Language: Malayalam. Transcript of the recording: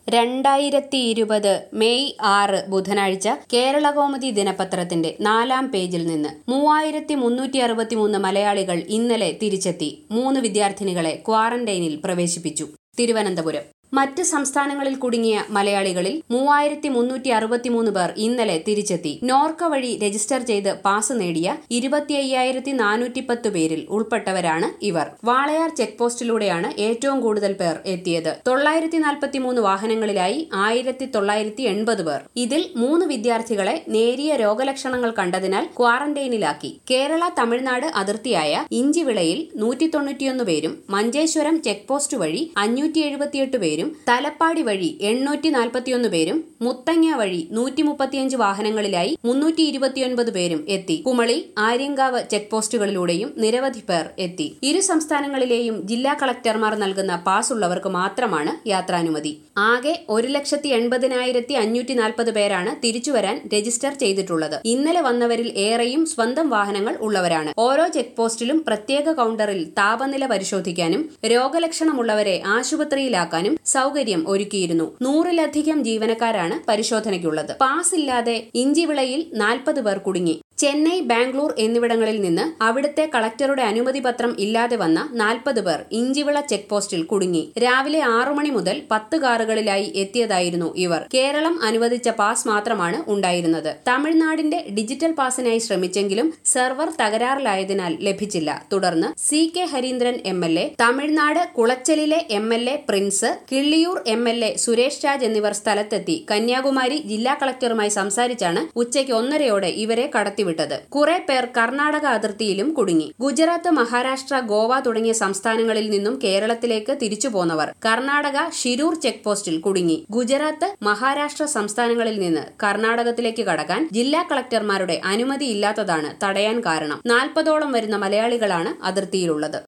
രണ്ടായിരത്തി ഇരുപത് മെയ് ആറ് ബുധനാഴ്ച കേരളകൗമുദി ദിനപത്രത്തിന്റെ നാലാം പേജിൽ നിന്ന് മൂവായിരത്തി മുന്നൂറ്റി അറുപത്തിമൂന്ന് മലയാളികൾ ഇന്നലെ തിരിച്ചെത്തി മൂന്ന് വിദ്യാർത്ഥിനികളെ ക്വാറന്റൈനിൽ പ്രവേശിപ്പിച്ചു തിരുവനന്തപുരം മറ്റ് സംസ്ഥാനങ്ങളിൽ കുടുങ്ങിയ മലയാളികളിൽ മൂവായിരത്തി മുന്നൂറ്റി അറുപത്തിമൂന്ന് പേർ ഇന്നലെ തിരിച്ചെത്തി നോർക്ക വഴി രജിസ്റ്റർ ചെയ്ത് പാസ് നേടിയ ഇരുപത്തി അയ്യായിരത്തി നാനൂറ്റി പത്ത് പേരിൽ ഉൾപ്പെട്ടവരാണ് ഇവർ വാളയാർ ചെക്ക് പോസ്റ്റിലൂടെയാണ് ഏറ്റവും കൂടുതൽ പേർ എത്തിയത് തൊള്ളായിരത്തി നാൽപ്പത്തി മൂന്ന് വാഹനങ്ങളിലായി ആയിരത്തി തൊള്ളായിരത്തി എൺപത് പേർ ഇതിൽ മൂന്ന് വിദ്യാർത്ഥികളെ നേരിയ രോഗലക്ഷണങ്ങൾ കണ്ടതിനാൽ ക്വാറന്റൈനിലാക്കി കേരള തമിഴ്നാട് അതിർത്തിയായ ഇഞ്ചിവിളയിൽ നൂറ്റി തൊണ്ണൂറ്റിയൊന്ന് പേരും മഞ്ചേശ്വരം ചെക്ക് പോസ്റ്റ് വഴി അഞ്ഞൂറ്റി എഴുപത്തിയെട്ട് പേരും തലപ്പാടി വഴി എണ്ണൂറ്റി നാൽപ്പത്തിയൊന്ന് പേരും മുത്തങ്ങ വഴി നൂറ്റി മുപ്പത്തിയഞ്ച് വാഹനങ്ങളിലായി മുന്നൂറ്റി ഇരുപത്തിയൊൻപത് പേരും എത്തി കുമളി ആര്യങ്കാവ് ചെക്ക് പോസ്റ്റുകളിലൂടെയും നിരവധി പേർ എത്തി ഇരു സംസ്ഥാനങ്ങളിലെയും ജില്ലാ കളക്ടർമാർ നൽകുന്ന പാസ് ഉള്ളവർക്ക് മാത്രമാണ് യാത്രാനുമതി ആകെ ഒരു ലക്ഷത്തി എൺപതിനായിരത്തി അഞ്ഞൂറ്റി നാൽപ്പത് പേരാണ് തിരിച്ചുവരാൻ രജിസ്റ്റർ ചെയ്തിട്ടുള്ളത് ഇന്നലെ വന്നവരിൽ ഏറെയും സ്വന്തം വാഹനങ്ങൾ ഉള്ളവരാണ് ഓരോ ചെക്ക് പോസ്റ്റിലും പ്രത്യേക കൗണ്ടറിൽ താപനില പരിശോധിക്കാനും രോഗലക്ഷണമുള്ളവരെ ആശുപത്രിയിലാക്കാനും സൗകര്യം ഒരുക്കിയിരുന്നു നൂറിലധികം ജീവനക്കാരാണ് പരിശോധനയ്ക്കുള്ളത് പാസ് ഇല്ലാതെ ഇഞ്ചിവിളയിൽ നാൽപ്പത് പേർ കുടുങ്ങി ചെന്നൈ ബാംഗ്ലൂർ എന്നിവിടങ്ങളിൽ നിന്ന് അവിടുത്തെ കളക്ടറുടെ അനുമതി പത്രം ഇല്ലാതെ വന്ന നാൽപ്പത് പേർ ഇഞ്ചിവിള ചെക്ക് പോസ്റ്റിൽ കുടുങ്ങി രാവിലെ ആറു മണി മുതൽ പത്ത് കാറുകളിലായി എത്തിയതായിരുന്നു ഇവർ കേരളം അനുവദിച്ച പാസ് മാത്രമാണ് ഉണ്ടായിരുന്നത് തമിഴ്നാടിന്റെ ഡിജിറ്റൽ പാസിനായി ശ്രമിച്ചെങ്കിലും സെർവർ തകരാറിലായതിനാൽ ലഭിച്ചില്ല തുടർന്ന് C K Harindran M L A Tamil Nadu കുളച്ചലിലെ M L A Prince Killiyoor M L A Suresh Raj എന്നിവർ സ്ഥലത്തെത്തി കന്യാകുമാരി ജില്ലാ കളക്ടറുമായി സംസാരിച്ചാണ് ഉച്ചയ്ക്ക് ഒന്നരയോടെ ഇവരെ കടത്തിവിട്ടത് കുറെ പേർ കർണാടക അതിർത്തിയിലും കുടുങ്ങി ഗുജറാത്ത് മഹാരാഷ്ട്ര ഗോവ തുടങ്ങിയ സംസ്ഥാനങ്ങളിൽ നിന്നും കേരളത്തിലേക്ക് തിരിച്ചു പോന്നവർ കർണാടക ഷിരൂർ ചെക്ക് പോസ്റ്റിൽ കുടുങ്ങി ഗുജറാത്ത് മഹാരാഷ്ട്ര സംസ്ഥാനങ്ങളിൽ നിന്ന് കർണാടകത്തിലേക്ക് കടക്കാൻ ജില്ലാ കളക്ടർമാരുടെ അനുമതിയില്ലാത്തതാണ് തടയാൻ കാരണം നാൽപ്പതോളം വരുന്ന മലയാളികളാണ് അതിർത്തിയിലുള്ളത്